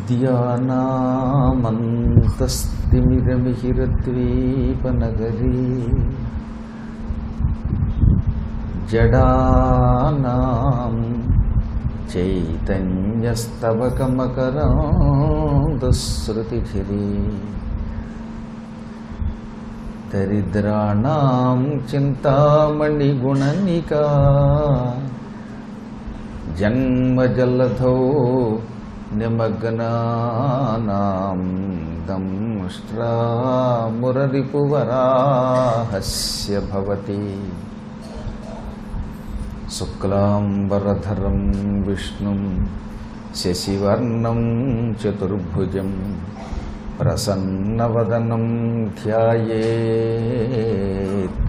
విద్యానామంతస్తిమిరమిహిరద్వీపనగరీ జడానాం చైతన్యస్తవకమకరాంధశ్రుతిభిరీ దరిద్రాణం చింతామణిగుణనికా జన్మజలధౌ నిమగ్నానాం దంష్ట్రామురరిపువరాహస్య భవతి శుక్లాంబరధరం విష్ణుం శశివర్ణం చతుర్భుజం ప్రసన్నవదనం ధ్యాయేత్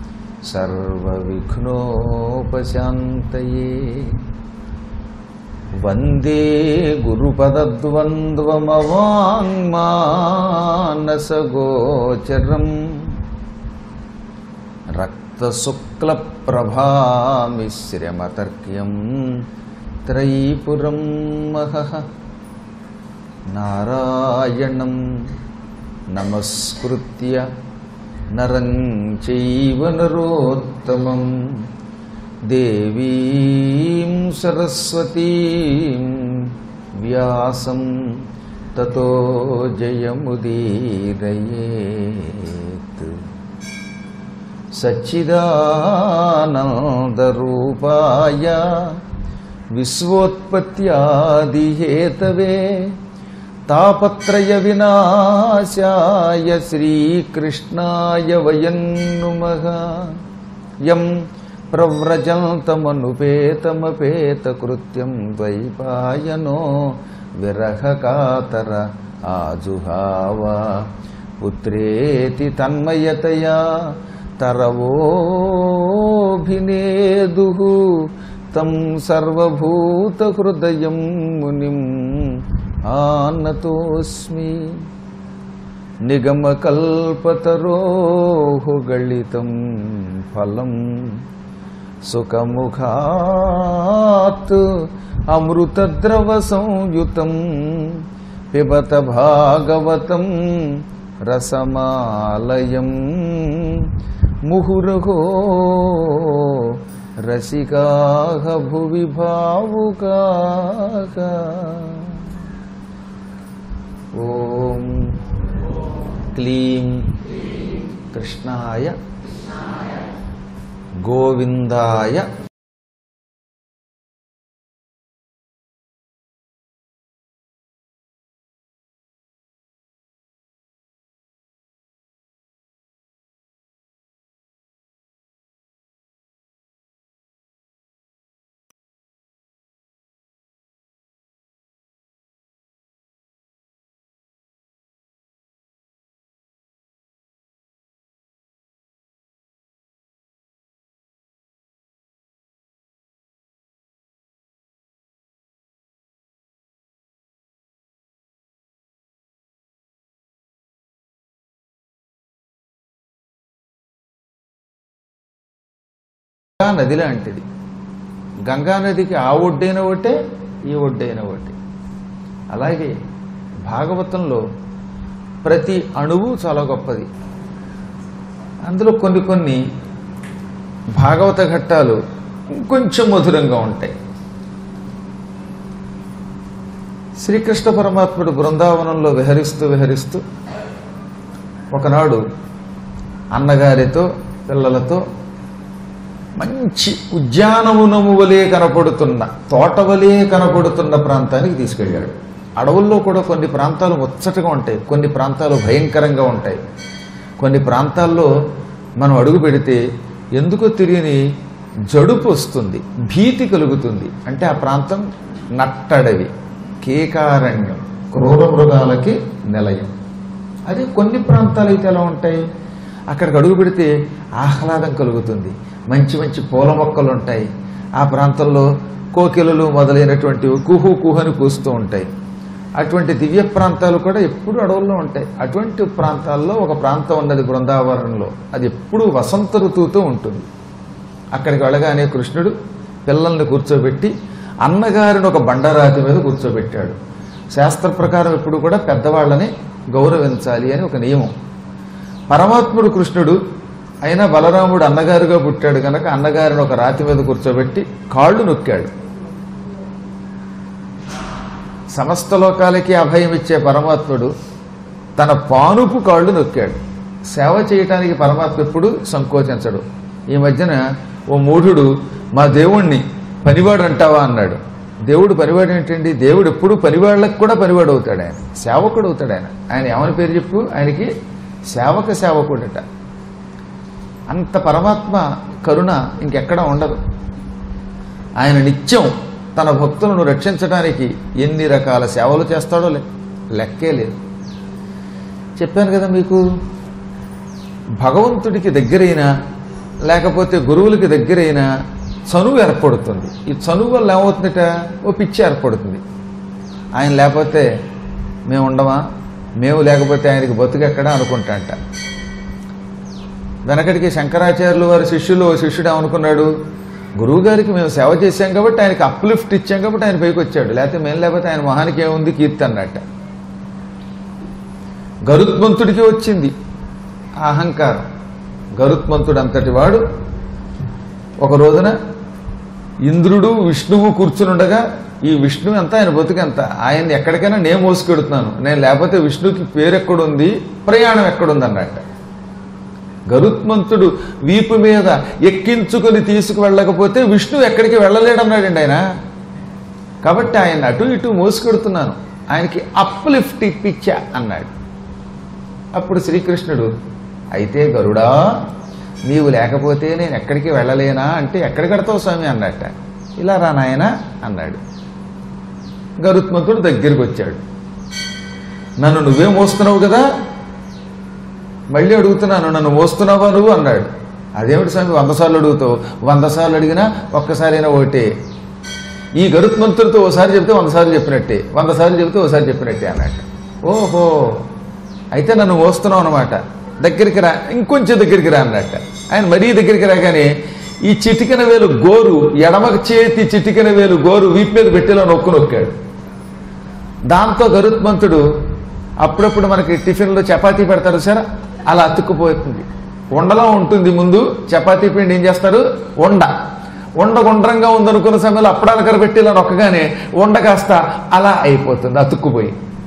సర్వవిఘ్నోపశాంతయే వందే గురుపదద్వంద్వమవాङ्మానసగోచరం రక్తశుక్లప్రభామిశ్రమతర్క్యం త్రైపురం మహః నారాయణం నమస్కృత్య నరం చైవ నరోత్తమం దేవీం సరస్వతీం వ్యాసం తతో జయముదీరయేత్ సచ్చిదానందరూపాయ విశ్వోత్పత్యాదిహేతవే తాపత్రయ వినాశాయ శ్రీకృష్ణాయ వయం నుమః యం ప్రవ్రజంతమనుపేతమపేతకృత్యం ద్వైపాయనో విరహకాతర ఆజుహావ పుత్రేతి తన్మయతయా తరవోభినేదు తం సర్వభూతహృదయం మునిం ఆనతోస్మి నిగమకల్పతరోః గళితం ఫలం సుఖముఖాత్ అమృతద్రవ సంయుతం పిబత భాగవతం రసమాలయం ముహురహో రసికాహ భువి భావుకాః ఓం క్లీం కృష్ణాయ గోవిందాయ గంగా నది లాంటిది గంగా నదికి ఆ ఒడ్డైన ఒకటే ఈ ఒడ్డైన ఒకటి అలాగే భాగవతంలో ప్రతి అణువు చాలా గొప్పది అందులో కొన్ని కొన్ని భాగవత ఘట్టాలు కొంచెం మధురంగా ఉంటాయి శ్రీకృష్ణ పరమాత్ముడు బృందావనంలో విహరిస్తూ విహరిస్తూ ఒకనాడు అన్నగారితో పిల్లలతో మంచి ఉద్యానవనము వలె కనపడుతున్న తోట వలె కనపడుతున్న ప్రాంతానికి తీసుకెళ్ళాడు అడవుల్లో కూడా కొన్ని ప్రాంతాలు ముచ్చటగా ఉంటాయి కొన్ని ప్రాంతాలు భయంకరంగా ఉంటాయి కొన్ని ప్రాంతాల్లో మనం అడుగు పెడితే ఎందుకో తెలియని జడుపు వస్తుంది భీతి కలుగుతుంది అంటే ఆ ప్రాంతం నట్టడవి కేకారణ్యం క్రూర మృగాలకి నిలయం అదే కొన్ని ప్రాంతాలు అయితే ఎలా ఉంటాయి అక్కడికి అడుగు పెడితే ఆహ్లాదం కలుగుతుంది మంచి మంచి పూల మొక్కలు ఉంటాయి ఆ ప్రాంతంలో కోకిలలు మొదలైనటువంటివి కుహు కుహని కూస్తూ ఉంటాయి అటువంటి దివ్య ప్రాంతాలు కూడా ఎప్పుడు అడవుల్లో ఉంటాయి అటువంటి ప్రాంతాల్లో ఒక ప్రాంతం ఉన్నది బృందావనంలో అది ఎప్పుడూ వసంత ఋతువుతో ఉంటుంది అక్కడికి వెళ్ళగానే కృష్ణుడు పిల్లల్ని కూర్చోబెట్టి అన్నగారిని ఒక బండరాతి మీద కూర్చోబెట్టాడు శాస్త్ర ప్రకారం ఎప్పుడు కూడా పెద్దవాళ్ళని గౌరవించాలి అని ఒక నియమం పరమాత్ముడు కృష్ణుడు అయినా బలరాముడు అన్నగారుగా పుట్టాడు కనుక అన్నగారిని ఒక రాతి మీద కూర్చోబెట్టి కాళ్ళు నొక్కాడు సమస్త లోకాలకి అభయం ఇచ్చే పరమాత్ముడు తన పానుపు కాళ్ళు నొక్కాడు సేవ చేయటానికి పరమాత్మ ఎప్పుడు సంకోచించడు ఈ మధ్యన ఓ మూఢుడు మా దేవుణ్ణి పనివాడు అంటావా అన్నాడు దేవుడు పనివాడు ఏంటండి దేవుడు ఎప్పుడు పనివాళ్ళకి కూడా పనివాడు అవుతాడు ఆయన సేవకుడు అవుతాడు ఆయన ఆయన ఏమని పేరు చెప్పు ఆయనకి సేవక సేవకుడట అంత పరమాత్మ కరుణ ఇంకెక్కడ ఉండదు ఆయన నిత్యం తన భక్తులను రక్షించడానికి ఎన్ని రకాల సేవలు చేస్తాడో లె- లెక్కే లేదు చెప్పాను కదా మీకు భగవంతుడికి దగ్గరైన లేకపోతే గురువులకి దగ్గరైన చనువు ఏర్పడుతుంది ఈ చనువు వల్ల ఏమవుతుందట ఓ పిచ్చి ఏర్పడుతుంది ఆయన లేకపోతే మేము ఉండమా మేము లేకపోతే ఆయనకి బతుకెక్కడా అనుకుంటాంట వెనకటికి శంకరాచార్యులు వారి శిష్యులు ఓ శిష్యుడు ఏమనుకున్నాడు గురువు గారికి మేము సేవ చేశాం కాబట్టి ఆయనకి అప్లిఫ్ట్ ఇచ్చాం కాబట్టి ఆయన పైకి వచ్చాడు లేకపోతే మేము లేకపోతే ఆయన మొహానికి ఏముంది కీర్తి అన్నట్ట గరుత్మంతుడికి వచ్చింది ఆ అహంకారం గరుత్మంతుడు అంతటి వాడు ఒక రోజున ఇంద్రుడు విష్ణువు కూర్చునుండగా ఈ విష్ణువు ఎంత ఆయన బతుకెంత ఆయన్ని ఎక్కడికైనా నేను మోసుకెడుతున్నాను నేను లేకపోతే విష్ణువుకి పేరు ఎక్కడుంది ప్రయాణం ఎక్కడుంది అన్నట్ట గరుత్మంతుడు వీపు మీద ఎక్కించుకుని తీసుకువెళ్ళకపోతే విష్ణు ఎక్కడికి వెళ్ళలేడన్నాడండి ఆయన కాబట్టి ఆయన అటు ఇటు మోసుకెడుతున్నాను ఆయనకి అప్లిఫ్ట్ ఇప్పించా అన్నాడు అప్పుడు శ్రీకృష్ణుడు అయితే గరుడా నీవు లేకపోతే నేను ఎక్కడికి వెళ్ళలేనా అంటే ఎక్కడికి వెడతావు స్వామి అన్నట్ట ఇలా రా నాయనా అన్నాడు గరుత్మంతుడు దగ్గరికి వచ్చాడు నన్ను నువ్వే మోస్తున్నావు కదా మళ్ళీ అడుగుతున్నాను నన్ను మోస్తున్నావా నువ్వు అన్నాడు అదేమిటి స్వామి వంద సార్లు అడుగుతావు వంద సార్లు అడిగినా ఒక్కసారైనా ఒకటే ఈ గరుత్మంతుడితో ఓసారి చెప్తే వంద సార్లు చెప్పినట్టే వంద సార్లు చెప్తే ఓసారి చెప్పినట్టే అన్నట్టు ఓహో అయితే నన్ను మోస్తున్నావు అనమాట దగ్గరికి రా ఇంకొంచెం దగ్గరికి రా అన్నట్ట ఆయన మరీ దగ్గరికి రాగానే ఈ చిటికెన వేలు గోరు ఎడమ చేతి చిటికెన వేలు గోరు వీపు మీద పెట్టేలా నొక్కు నొక్కాడు దాంతో గరుత్మంతుడు అప్పుడప్పుడు మనకి టిఫిన్లో చపాతీ పెడతారు సార్ అలా అతుక్కుపోతుంది ఉండలో ఉంటుంది ముందు చపాతీ పిండి ఏం చేస్తారు ఉండ ఉండ గుండ్రంగా ఉందనుకున్న సమయంలో అప్పడాలకర పెట్టి ఇలా నొక్కగానే ఉండ కాస్త అలా అయిపోతుంది అతుక్కుపోయి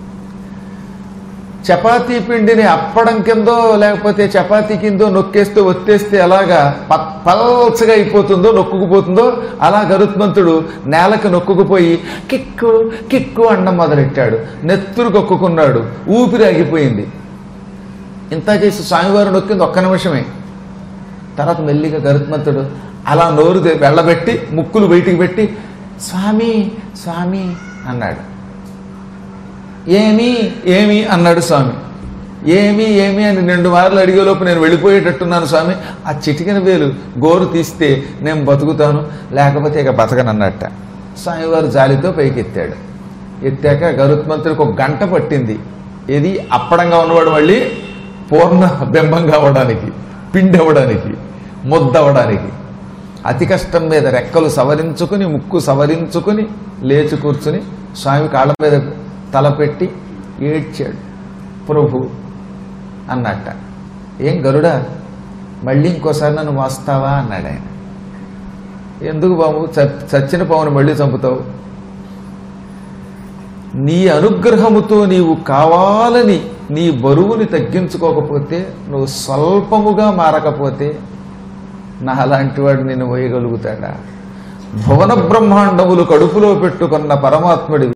చపాతీ పిండిని అప్పడం కిందో లేకపోతే చపాతీ కిందో నొక్కేస్తే ఒత్తేస్తే ఎలాగా ప- పల్చగా అయిపోతుందో నొక్కుకుపోతుందో అలా గరుత్మంతుడు నేలకు నొక్కుకుపోయి కిక్కు కిక్కు అండం మొదలెట్టాడు నెత్తురు కొక్కుకున్నాడు ఊపిరి ఆగిపోయింది ఇంత చేసి స్వామివారు నొక్కింది ఒక్క నిమిషమే తర్వాత మెల్లిగా గరుత్మంతుడు అలా నోరు తె- వెళ్ళబెట్టి ముక్కులు బయటికి పెట్టి స్వామి స్వామి అన్నాడు ఏమి ఏమి అన్నాడు స్వామి ఏమి ఏమి అని రెండు మార్లు అడిగేలోపు నేను వెళ్ళిపోయేటట్టున్నాను స్వామి ఆ చిటికిన వేలు గోరు తీస్తే నేను బతుకుతాను లేకపోతే ఇక బతకనన్నట్ట స్వామివారు జాలితో పైకి ఎత్తాడు ఎత్తాక గరుత్మంతుడికి ఒక గంట పట్టింది ఇది అప్పడంగా ఉన్నవాడు మళ్ళీ పూర్ణ బింబంగా అవ్వడానికి పిండి అవ్వడానికి ముద్ద అవ్వడానికి అతి కష్టం మీద రెక్కలు సవరించుకుని ముక్కు సవరించుకుని లేచి కూర్చుని స్వామి కాళ్ళ మీద తల పెట్టి ఏడ్చాడు ప్రభు అన్నట్ట ఏం గరుడా మళ్ళీ ఇంకోసారి నన్ను మోస్తావా అన్నాడు ఆయన ఎందుకు బాబు చ- చచ్చిన పావును మళ్ళీ చంపుతావు నీ అనుగ్రహముతో నీవు కావాలని నీ బరువుని తగ్గించుకోకపోతే నువ్వు స్వల్పముగా మారకపోతే నా అలాంటి వాడు నిన్ను మోయగలుగుతాడా భువన బ్రహ్మాండములు కడుపులో పెట్టుకున్న పరమాత్ముడి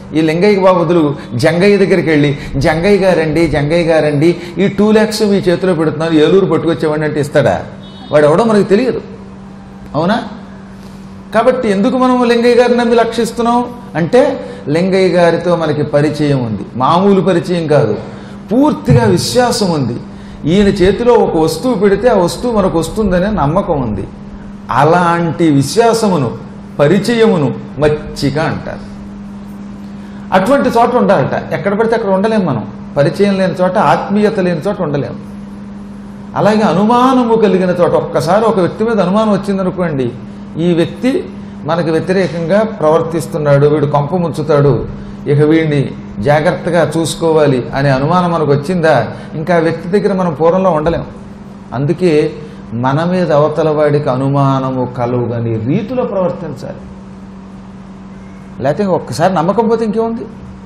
ఈ లింగయ్య బాబుదులు జంగయ్య దగ్గరికి వెళ్ళి జంగయ్య గారండి జంగయ్య గారండి ఈ టూ ల్యాక్స్ మీ చేతిలో పెడుతున్నారు ఏలూరు పట్టుకొచ్చేవాడిని అంటే ఇస్తాడా వాడు ఎవడో మనకు తెలియదు అవునా కాబట్టి ఎందుకు మనం లింగయ్య గారిని నమ్మి లక్షిస్తున్నాం అంటే లింగయ్య గారితో మనకి పరిచయం ఉంది మామూలు పరిచయం కాదు పూర్తిగా విశ్వాసం ఉంది ఈయన చేతిలో ఒక వస్తువు పెడితే ఆ వస్తువు మనకు వస్తుందనే నమ్మకం ఉంది అలాంటి విశ్వాసమును పరిచయమును మచ్చిక అంటారు అటువంటి చోట ఉండాలట ఎక్కడ పడితే అక్కడ ఉండలేం మనం పరిచయం లేని చోట ఆత్మీయత లేని చోట ఉండలేం అలాగే అనుమానము కలిగిన చోట ఒక్కసారి ఒక వ్యక్తి మీద అనుమానం వచ్చిందనుకోండి ఈ వ్యక్తి మనకు వ్యతిరేకంగా ప్రవర్తిస్తున్నాడు వీడు కొంప ముంచుతాడు ఇక వీడిని జాగ్రత్తగా చూసుకోవాలి అనే అనుమానం మనకు వచ్చిందా ఇంకా ఆ వ్యక్తి దగ్గర మనం పూర్వంలో ఉండలేం అందుకే మన మీద అవతల వాడికి అనుమానము కలుగని రీతిలో ప్రవర్తించాలి లేకపోతే ఒక్కసారి నమ్మకం పోతే ఇంకేముంది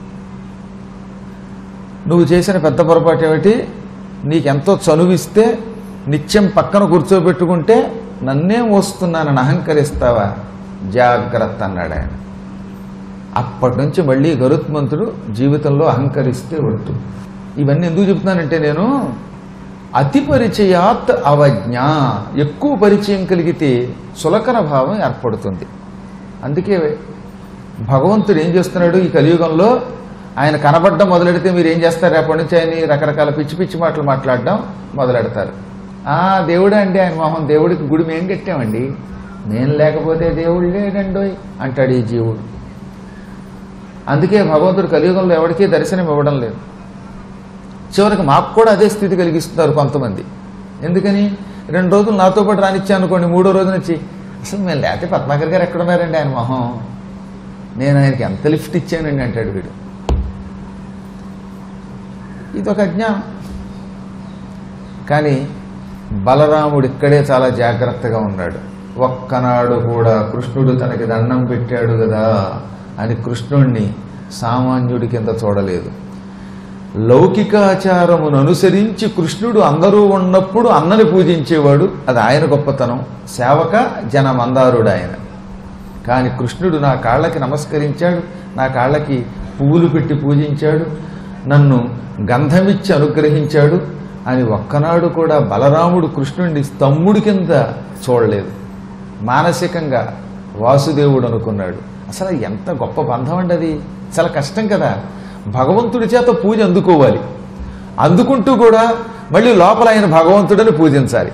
నువ్వు చేసిన పెద్ద పొరపాటు ఏమిటి నీకెంతో చనువిస్తే నిత్యం పక్కన కూర్చోబెట్టుకుంటే నన్నేం వస్తున్నానని అహంకరిస్తావా జాగ్రత్త అన్నాడు ఆయన అప్పటి నుంచి మళ్ళీ గరుత్మంతుడు జీవితంలో అహంకరిస్తే ఒట్టు ఇవన్నీ ఎందుకు చెప్తున్నానంటే నేను అతి పరిచయాత్ అవజ్ఞ ఎక్కువ పరిచయం కలిగితే సులకన భావం ఏర్పడుతుంది అందుకే భగవంతుడు ఏం చేస్తున్నాడు ఈ కలియుగంలో ఆయన కనబడడం మొదలెడితే మీరు ఏం చేస్తారు రేపటి నుంచి ఆయన రకరకాల పిచ్చి పిచ్చి మాటలు మాట్లాడడం మొదలెడతారు ఆ దేవుడా అండి ఆయన మొహం దేవుడికి గుడి మేం కట్టామండి నేను లేకపోతే దేవుడు లేడండోయ్ అంటాడు ఈ జీవుడు అందుకే భగవంతుడు కలియుగంలో ఎవరికీ దర్శనం ఇవ్వడం లేదు చివరికి మాకు కూడా అదే స్థితి కలిగిస్తున్నారు కొంతమంది ఎందుకని రెండు రోజులు నాతో పాటు రానిచ్చా అనుకోండి మూడో రోజు నుంచి అసలు మేము లేకపోతే పద్మాకర్ గారు ఎక్కడున్నారండి ఆయన మొహం నేను ఆయనకి ఎంత లిఫ్ట్ ఇచ్చానండి అంటాడు వీడు ఇదొక అజ్ఞానం కానీ బలరాముడు ఇక్కడే చాలా జాగ్రత్తగా ఉన్నాడు ఒక్కనాడు కూడా కృష్ణుడు తనకి దండం పెట్టాడు కదా అని కృష్ణుణ్ణి సామాన్యుడి కింద చూడలేదు లౌకికాచారమును అనుసరించి కృష్ణుడు అందరూ ఉన్నప్పుడు అన్నని పూజించేవాడు అది ఆయన గొప్పతనం సేవక జనమందారుడు ఆయన కానీ కృష్ణుడు నా కాళ్ళకి నమస్కరించాడు నా కాళ్ళకి పువ్వులు పెట్టి పూజించాడు నన్ను గంధమిచ్చి అనుగ్రహించాడు అని ఒక్కనాడు కూడా బలరాముడు కృష్ణుడిని తమ్ముడి కింద చూడలేదు మానసికంగా వాసుదేవుడు అనుకున్నాడు అసలు ఎంత గొప్ప బంధం అండి అది చాలా కష్టం కదా భగవంతుడి చేత పూజ అందుకోవాలి అందుకుంటూ కూడా మళ్ళీ లోపల ఆయన భగవంతుడిని పూజించాలి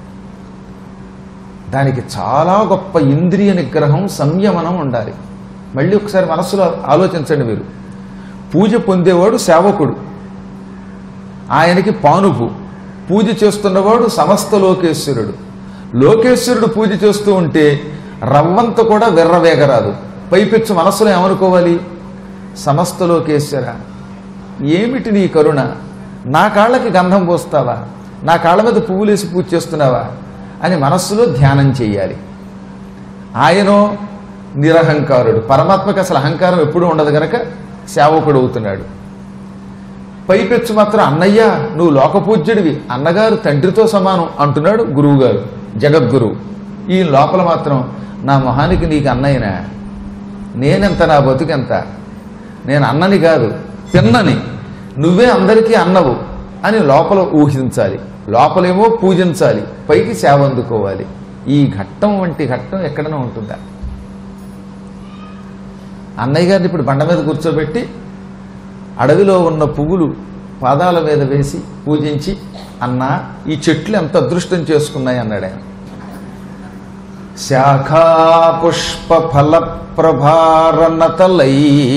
దానికి చాలా గొప్ప ఇంద్రియ నిగ్రహం సంయమనం ఉండాలి మళ్ళీ ఒకసారి మనస్సులో ఆలోచించండి మీరు పూజ పొందేవాడు సేవకుడు ఆయనకి పానుపు పూజ చేస్తున్నవాడు సమస్త లోకేశ్వరుడు లోకేశ్వరుడు పూజ చేస్తూ ఉంటే రవ్వంత కూడా విర్రవేగరాదు పైపెచ్చు మనస్సులో ఏమనుకోవాలి సమస్త లోకేశ్వర ఏమిటి నీ కరుణ నా కాళ్ళకి గంధం పోస్తావా నా కాళ్ళ మీద పువ్వులేసి పూజ చేస్తున్నావా అని మనస్సులో ధ్యానం చేయాలి ఆయనో నిరహంకారుడు పరమాత్మకి అసలు అహంకారం ఎప్పుడూ ఉండదు గనక సేవకుడు అవుతున్నాడు పైపెచ్చు మాత్రం అన్నయ్య నువ్వు లోకపూజ్యుడివి అన్నగారు తండ్రితో సమానం అంటున్నాడు గురువుగారు జగద్గురువు ఈ లోపల మాత్రం నా మొహానికి నీకు అన్నయ్యనా నేనెంత నా బతుకెంత నేను అన్నని కాదు పిన్నని నువ్వే అందరికీ అన్నవు అని లోపల ఊహించాలి లోపలేమో పూజించాలి పైకి సేవ అందుకోవాలి ఈ ఘట్టం వంటి ఘట్టం ఎక్కడైనా ఉంటుందా అన్నయ్య గారిని ఇప్పుడు బండ మీద కూర్చోబెట్టి అడవిలో ఉన్న పువ్వులు పాదాల మీద వేసి పూజించి అన్న ఈ చెట్లు ఎంత అదృష్టం చేసుకున్నాయి అన్నాడు ఆయన శాఖా పుష్ప ఫల ప్రభారణతలై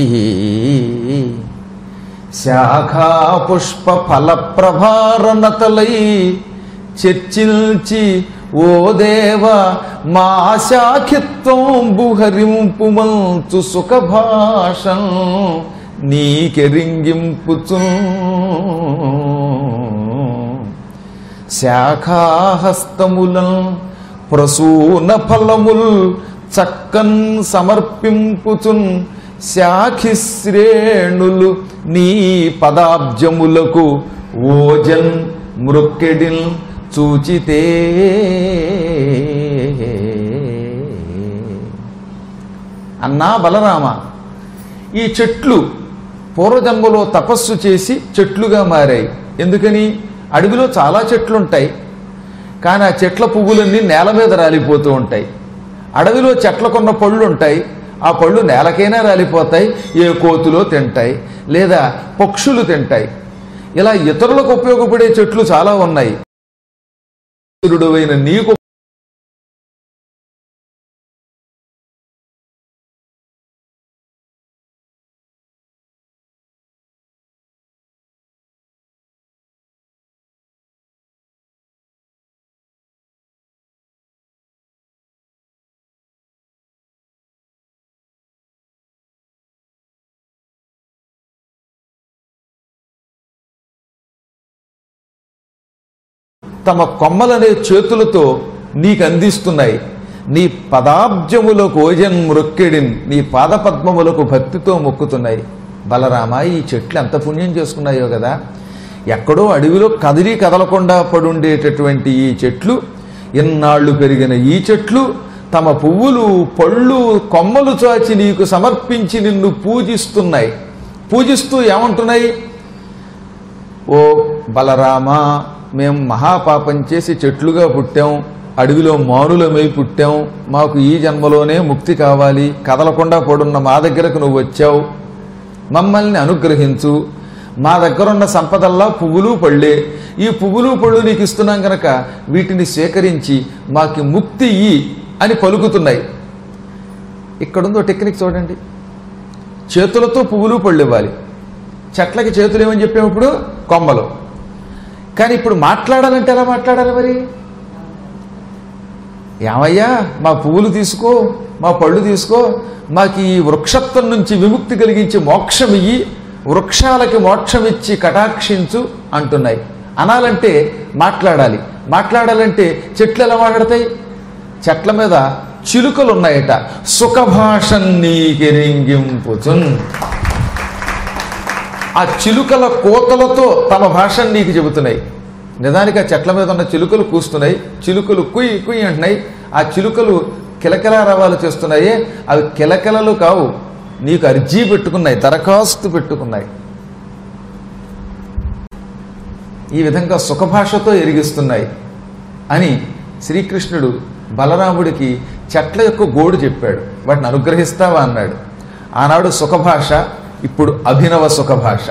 శాఖా పుష్ప ఫల ప్రభారణతలై చర్చిల్చి ఓ దేవ మా శాఖిత్వం బుహరింపు మంచు సుఖభాషం నీకెరింగింపుచు శాఖాహస్తములం ప్రసూన ఫలముల్ చక్కన్ సమర్పింపుచున్ శాఖిశ్రేణులు నీ పదాబ్జములకు ఓజన్ మృక్కెడిల్ చూచితే అన్నా బలరామ ఈ చెట్లు పూర్వజన్మలో తపస్సు చేసి చెట్లుగా మారాయి ఎందుకని అడవిలో చాలా చెట్లు ఉంటాయి కానీ ఆ చెట్ల పువ్వులన్నీ నేల మీద రాలిపోతూ ఉంటాయి అడవిలో చెట్లకున్న పళ్ళు ఉంటాయి ఆ పళ్ళు నేలకైనా రాలిపోతాయి ఏ కోతులో తింటాయి లేదా పక్షులు తింటాయి ఇలా ఇతరులకు ఉపయోగపడే చెట్లు చాలా ఉన్నాయి సూర్యుడువైన నీకు తమ కొమ్మలనే చేతులతో నీకు అందిస్తున్నాయి నీ పదాబ్జములకు ఓజన్ మృక్కెడిన్ నీ పాదపద్మములకు భక్తితో మొక్కుతున్నాయి బలరామ ఈ చెట్లు ఎంత పుణ్యం చేసుకున్నాయో కదా ఎక్కడో అడవిలో కదిలి కదలకుండా పడుండేటటువంటి ఈ చెట్లు ఇన్నాళ్ళు పెరిగిన ఈ చెట్లు తమ పువ్వులు పళ్ళు కొమ్మలు చాచి నీకు సమర్పించి నిన్ను పూజిస్తున్నాయి పూజిస్తూ ఏమంటున్నాయి ఓ బలరామ మేము మహాపాపం చేసి చెట్లుగా పుట్టాం అడవిలో మానులమై పుట్టాం మాకు ఈ జన్మలోనే ముక్తి కావాలి కదలకుండా పడున్న మా దగ్గరకు నువ్వు వచ్చావు మమ్మల్ని అనుగ్రహించు మా దగ్గరున్న సంపదల్లా పువ్వులు పళ్ళే ఈ పువ్వులు పళ్ళు నీకు ఇస్తున్నాం గనక వీటిని స్వీకరించి మాకి ముక్తి ఇయ్యి అని పలుకుతున్నాయి ఇక్కడుందో టెక్నిక్ చూడండి చేతులతో పువ్వులు పళ్ళు ఇవ్వాలి చెట్లకి చేతులు ఏమని చెప్పాము ఇప్పుడు కొమ్మలు కానీ ఇప్పుడు మాట్లాడాలంటే ఎలా మాట్లాడాలి మరి ఏమయ్యా మా పువ్వులు తీసుకో మా పళ్ళు తీసుకో మాకు ఈ వృక్షత్వం నుంచి విముక్తి కలిగించి మోక్షం ఇయ్యి వృక్షాలకి మోక్షం ఇచ్చి కటాక్షించు అంటున్నాయి అనాలంటే మాట్లాడాలి మాట్లాడాలంటే చెట్లు ఎలా మాట్లాడతాయి చెట్ల మీద చిలుకలు ఉన్నాయట సుఖభాషం నీకెరింగింపుచున్ ఆ చిలుకల కోతలతో తమ భాషను నీకు చెబుతున్నాయి నిజానికి ఆ చెట్ల మీద ఉన్న చిలుకలు కూస్తున్నాయి చిలుకలు కుయ్ కుయ్ అంటున్నాయి ఆ చిలుకలు కిలకిల రవాలు చేస్తున్నాయి అవి కిలకిలలు కావు నీకు అర్జీ పెట్టుకున్నాయి దరఖాస్తు పెట్టుకున్నాయి ఈ విధంగా సుఖభాషతో ఎరిగిస్తున్నాయి అని శ్రీకృష్ణుడు బలరాముడికి చెట్ల యొక్క గోడు చెప్పాడు వాటిని అనుగ్రహిస్తావా అన్నాడు ఆనాడు సుఖభాష ఇప్పుడు అభినవ సుఖభాష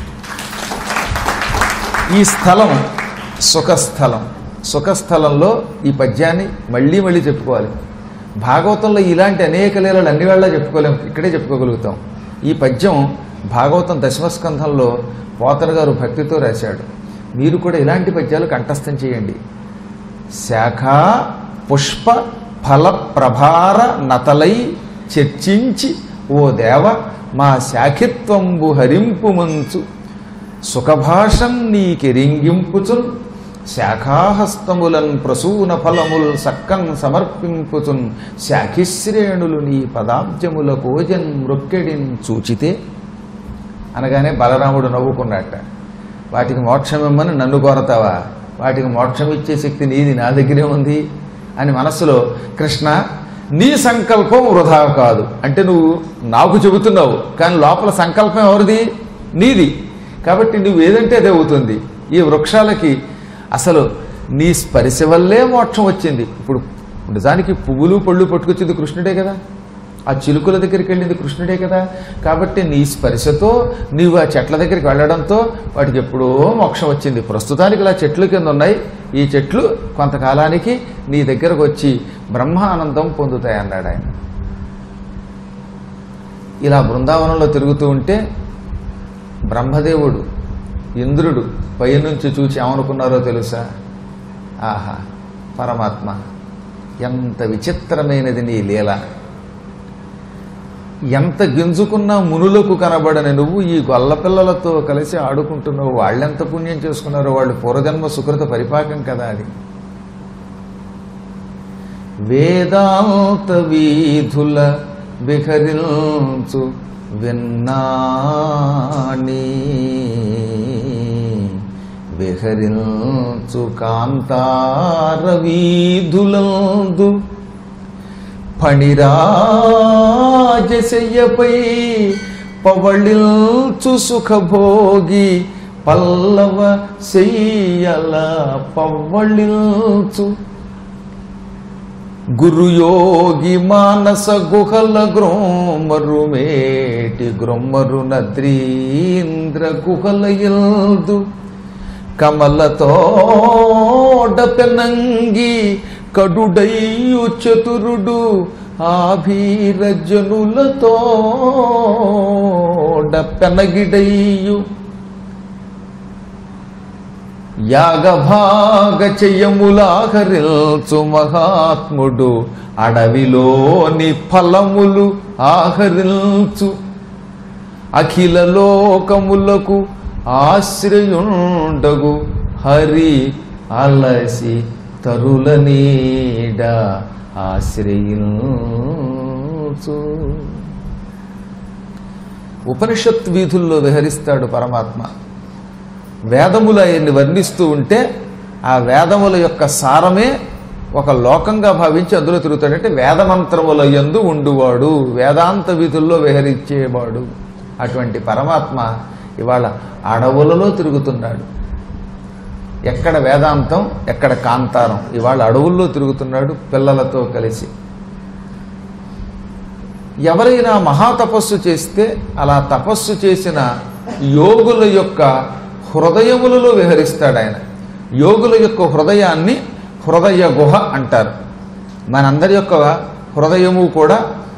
ఈ స్థలం సుఖస్థలం సుఖస్థలంలో ఈ పద్యాన్ని మళ్ళీ మళ్ళీ చెప్పుకోవాలి భాగవతంలో ఇలాంటి అనేక లీలలు అన్ని వేళ చెప్పుకోలేం ఇక్కడే చెప్పుకోగలుగుతాం ఈ పద్యం భాగవతం దశమస్కంధంలో పోతన గారు భక్తితో రాశాడు మీరు కూడా ఇలాంటి పద్యాలు కంఠస్థం చేయండి శాఖ పుష్ప ఫల ప్రభార నతలై చర్చించి ఓ దేవ మా శాఖిత్వంబు హరింపు మంచు సుఖభాషం నీకెరింగింపుచున్ శాఖాహస్తములన్ ప్రసూన ఫలముల్ సక్కన్ సమర్పింపుచున్ శాఖిశ్రేణులు నీ పదాబ్జముల కోజన్ మృక్కెడిన్ చూచితే అనగానే బలరాముడు నవ్వుకున్నట్ట వాటికి మోక్షం ఇమ్మని నన్ను కోరతావా వాటికి మోక్షం ఇచ్చే శక్తి నీది నా దగ్గరే ఉంది అని మనస్సులో కృష్ణ నీ సంకల్పం వృధా కాదు అంటే నువ్వు నాకు చెబుతున్నావు కానీ లోపల సంకల్పం ఎవరిది నీది కాబట్టి నువ్వు ఏదంటే అది అవుతుంది ఈ వృక్షాలకి అసలు నీ స్పర్శ వల్లే మోక్షం వచ్చింది ఇప్పుడు నిజానికి పువ్వులు పళ్ళు పట్టుకొచ్చింది కృష్ణుడే కదా ఆ చిలుకల దగ్గరికి వెళ్ళింది కృష్ణుడే కదా కాబట్టి నీ స్పర్శతో నీవు ఆ చెట్ల దగ్గరికి వెళ్ళడంతో వాటికి ఎప్పుడో మోక్షం వచ్చింది ప్రస్తుతానికి ఇలా చెట్లు కింద ఉన్నాయి ఈ చెట్లు కొంతకాలానికి నీ దగ్గరకు వచ్చి బ్రహ్మానందం పొందుతాయి అన్నాడు ఆయన ఇలా బృందావనంలో తిరుగుతూ ఉంటే బ్రహ్మదేవుడు ఇంద్రుడు పైనుంచి చూచి ఏమనుకున్నారో తెలుసా ఆహా పరమాత్మ ఎంత విచిత్రమైనది నీ లీల ఎంత గింజుకున్నా మునులకు కనబడని నువ్వు ఈ గొల్ల పిల్లలతో కలిసి ఆడుకుంటున్నావు వాళ్ళెంత పుణ్యం చేసుకున్నారో వాళ్ళు పూర్వజన్మ సుకృత పరిపాకం కదా అది వేదాంత వీధుల విహరించు విన్నాణి విహరించు కాంతార వీధులందు ఫణిరాజశయ్యపై పవళిల్చు సుఖభోగి పల్లవ శయ్యల పవ్వళిల్చు గురుయోగి మానస గుహల గ్రోమరు మేటి గ్రొమ్మరు నద్రీంద్ర గుహల ఎల్దు కమలతోడ పెనంగి కడుడయ్యు చతురుడు ఆభీరజనులతోడ పెనగిడయ్యు యాగభాగ చెయ్యములాహరిల్చు మహాత్ముడు అడవిలోని ఫలములు ఆహరిల్చు అఖిల లోకములకు ఆశ్రయుండగు హరి అలసి తరుల నీడ ఆశ్రయించు ఉపనిషత్ వీధుల్లో విహరిస్తాడు పరమాత్మ వేదములు ఆయన్ని వర్ణిస్తూ ఉంటే ఆ వేదముల యొక్క సారమే ఒక లోకంగా భావించి అందులో తిరుగుతాడంటే వేదమంత్రముల యందు ఉండువాడు వేదాంత విధుల్లో విహరించేవాడు అటువంటి పరమాత్మ ఇవాళ అడవులలో తిరుగుతున్నాడు ఎక్కడ వేదాంతం ఎక్కడ కాంతారం ఇవాళ అడవుల్లో తిరుగుతున్నాడు పిల్లలతో కలిసి ఎవరైనా మహాతపస్సు చేస్తే అలా తపస్సు చేసిన యోగుల యొక్క హృదయములలో విహరిస్తాడు ఆయన యోగుల యొక్క హృదయాన్ని హృదయ గుహ అంటారు మనందరి యొక్క హృదయము కూడా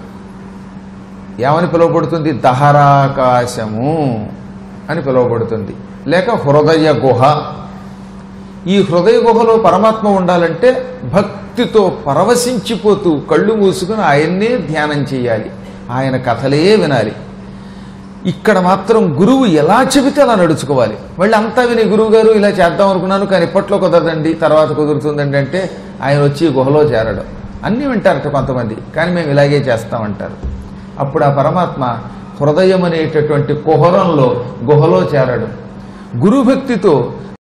ఏమని పిలువబడుతుంది దహరాకాశము అని పిలువబడుతుంది లేక హృదయ గుహ ఈ హృదయ గుహలో పరమాత్మ ఉండాలంటే భక్తితో పరవశించిపోతూ కళ్ళు మూసుకుని ఆయన్నే ధ్యానం చేయాలి ఆయన కథలే వినాలి ఇక్కడ మాత్రం గురువు ఎలా చెబితే అలా నడుచుకోవాలి మళ్ళీ అంతా విని గురువు గారు ఇలా చేద్దాం అనుకున్నాను కానీ ఇప్పట్లో కుదరదండి తర్వాత కుదురుతుందండి అంటే ఆయన వచ్చి గుహలో చేరడం అన్నీ వింటారట కొంతమంది కానీ మేము ఇలాగే చేస్తామంటారు అప్పుడు ఆ పరమాత్మ హృదయం అనేటటువంటి కుహరంలో గుహలో చేరడం గురుభక్తితో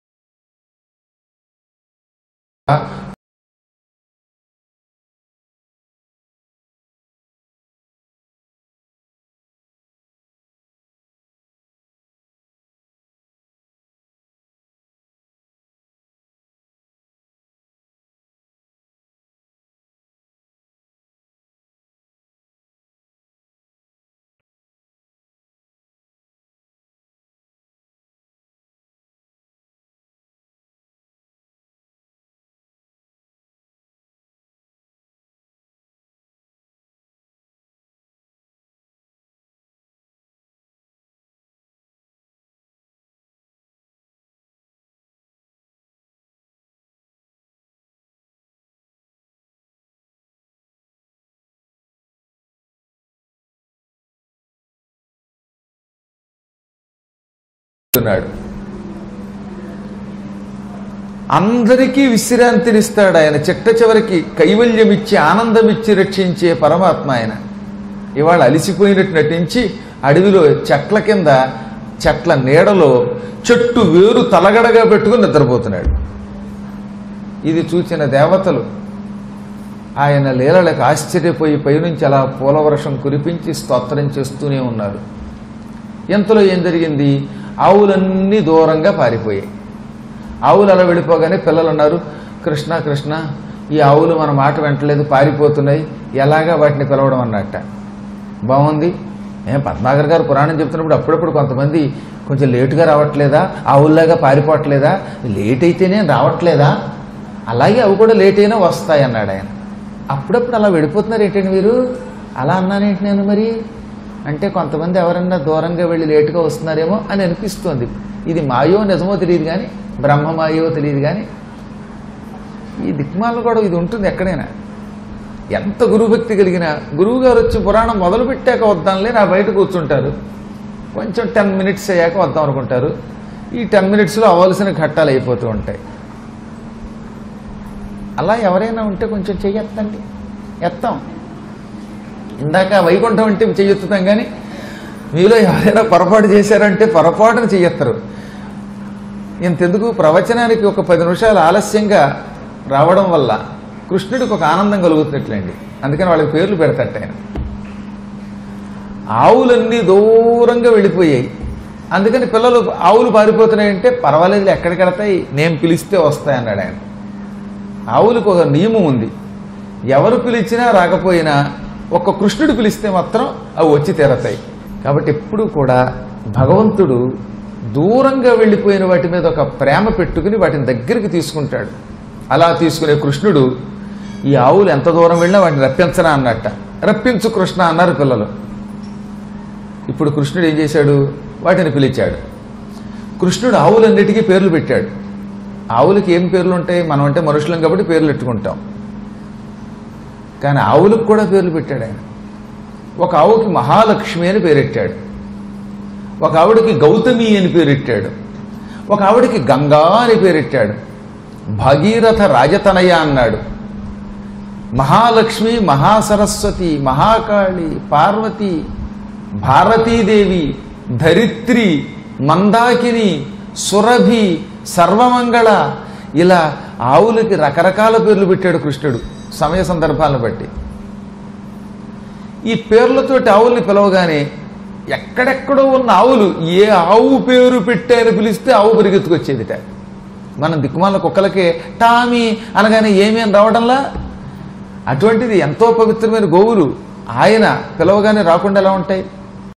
చెప్తున్నాడు అందరికీ విశ్రాంతినిస్తాడు ఆయన చిట్ట చివరికి కైవల్యమిచ్చి ఆనందమిచ్చి రక్షించే పరమాత్మ ఆయన ఇవాళ అలిసిపోయినట్టు నటించి అడవిలో చెట్ల కింద చెట్ల నీడలో చెట్టు వేరు తలగడగా పెట్టుకుని నిద్రపోతున్నాడు ఇది చూచిన దేవతలు ఆయన లీలలకు ఆశ్చర్యపోయి పైనుంచి అలా పూలవర్షం కురిపించి స్తోత్రం చేస్తూనే ఉన్నారు ఎంతలో ఏం జరిగింది ఆవులన్నీ దూరంగా పారిపోయాయి ఆవులు అలా వెళ్ళిపోగానే పిల్లలు అన్నారు కృష్ణ కృష్ణ ఈ ఆవులు మన మాట వెంటలేదు పారిపోతున్నాయి ఎలాగా వాటిని పిలవడం అన్నట్ట బాగుంది ఏం పద్మాగర్ గారు పురాణం చెప్తున్నప్పుడు అప్పుడప్పుడు కొంతమంది కొంచెం లేటుగా రావట్లేదా ఆవుల్లాగా పారిపోవట్లేదా లేట్ అయితేనే రావట్లేదా అలాగే అవి కూడా లేట్ అయినా వస్తాయి అన్నాడు ఆయన అప్పుడప్పుడు అలా వెళ్ళిపోతున్నారు ఏంటండి మీరు అలా అన్నానేంటి నేను మరి అంటే కొంతమంది ఎవరన్నా దూరంగా వెళ్ళి లేటుగా వస్తున్నారేమో అని అనిపిస్తోంది ఇది మాయో నిజమో తెలియదు కానీ బ్రహ్మమాయో తెలియదు కానీ ఈ దిక్మాలలో కూడా ఇది ఉంటుంది ఎక్కడైనా ఎంత గురుభక్తి కలిగినా గురువు గారు వచ్చి పురాణం మొదలు పెట్టాక వద్దాంలే నా బయట కూర్చుంటారు కొంచెం టెన్ మినిట్స్ అయ్యాక వద్దాం అనుకుంటారు ఈ టెన్ మినిట్స్లో అవ్వాల్సిన ఘట్టాలు అయిపోతూ ఉంటాయి అలా ఎవరైనా ఉంటే కొంచెం చెయ్యొత్తండి ఎత్తాం ఇందాక వైకుంఠం అంటే చెయ్యొత్తుతాం కానీ మీలో ఎవరైనా పొరపాటు చేశారంటే పొరపాటును చెయ్యెత్తరు ఇంతెందుకు ప్రవచనానికి ఒక పది నిమిషాలు ఆలస్యంగా రావడం వల్ల కృష్ణుడికి ఒక ఆనందం కలుగుతున్నట్లండి అందుకని వాళ్ళకి పేర్లు పెడతట ఆయన ఆవులన్నీ దూరంగా వెళ్ళిపోయాయి అందుకని పిల్లలు ఆవులు పారిపోతున్నాయంటే పర్వాలేదు ఎక్కడికి వెళతాయి నేను పిలిస్తే వస్తాయి అన్నాడు ఆయన ఆవులకు ఒక నియమం ఉంది ఎవరు పిలిచినా రాకపోయినా ఒక్క కృష్ణుడు పిలిస్తే మాత్రం అవి వచ్చి తీరతాయి కాబట్టి ఎప్పుడు కూడా భగవంతుడు దూరంగా వెళ్ళిపోయిన వాటి మీద ఒక ప్రేమ పెట్టుకుని వాటిని దగ్గరికి తీసుకుంటాడు అలా తీసుకునే కృష్ణుడు ఈ ఆవులు ఎంత దూరం వెళ్ళినా వాటిని రప్పించరా అన్నట్ట రప్పించు కృష్ణ అన్నారు పిల్లలు ఇప్పుడు కృష్ణుడు ఏం చేశాడు వాటిని పిలిచాడు కృష్ణుడు ఆవులన్నిటికీ పేర్లు పెట్టాడు ఆవులకి ఏం పేర్లు ఉంటాయి మనం అంటే మనుషులం కాబట్టి పేర్లు పెట్టుకుంటాం కానీ ఆవులకు కూడా పేర్లు పెట్టాడు ఆయన ఒక ఆవుకి మహాలక్ష్మి అని పేరెట్టాడు ఒక ఆవిడకి గౌతమి అని పేరెట్టాడు ఒక ఆవిడకి గంగా అని పేరెట్టాడు భగీరథ రాజతనయ అన్నాడు మహాలక్ష్మి మహాసరస్వతి మహాకాళి పార్వతి భారతీదేవి ధరిత్రి మందాకిని సురభి సర్వమంగళ ఇలా ఆవులకి రకరకాల పేర్లు పెట్టాడు కృష్ణుడు సమయ సందర్భాలను బట్టి ఈ పేర్లతోటి ఆవుల్ని పిలవగానే ఎక్కడెక్కడో ఉన్న ఆవులు ఏ ఆవు పేరు పెట్టారని పిలిస్తే ఆవు పరిగెత్తుకొచ్చేదిట మనం దిక్కుమాల కుక్కలకే టామీ అనగానే ఏమీ అని రావడంలా అటువంటిది ఎంతో పవిత్రమైన గోవులు ఆయన పిలవగానే రాకుండా ఎలా ఉంటాయి